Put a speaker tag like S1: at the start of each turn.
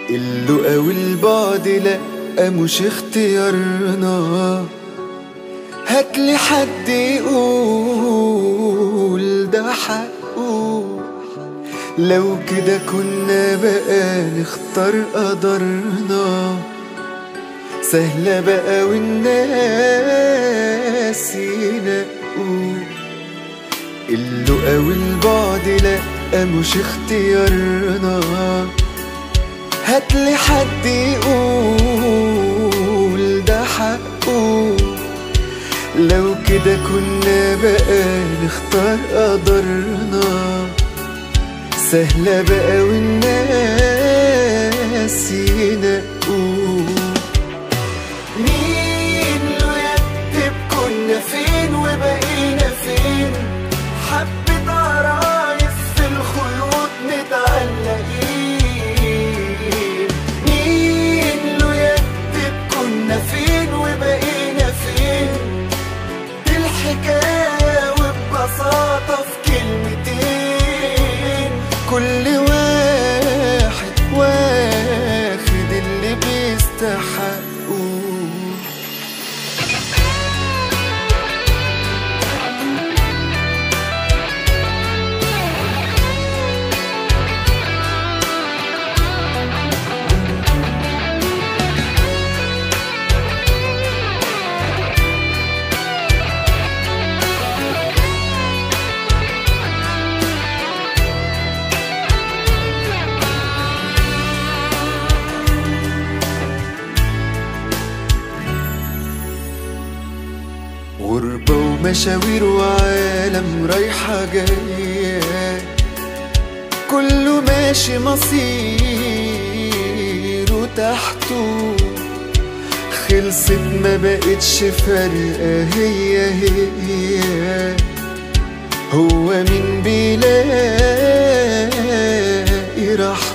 S1: اللقا والبعد لأ مش اختيارنا هاتلي حد يقول ده حقه لو كده كنا بقى نختار قدرنا سهلة بقى والناس ينقوا اللقا والبعد لأ مش اختيارنا هاتلي حد يقول ده حقه لو كده كنا بقى نختار قدرنا سهلة بقى والناس ينقوا مين له يكتب كنا فين وبقينا فين حبة عرايس في الخيوط متعلقين مين له يكتب كنا فين وبقينا فين دي الحكاية وببساطة في كلمتين كل واحد واخد اللي بيستحقه غربة ومشاوير وعالم رايحة جاية كله ماشي مصيره تحته خلصت ما بقتش فارقة هي هي هو مين بيلاقي راحته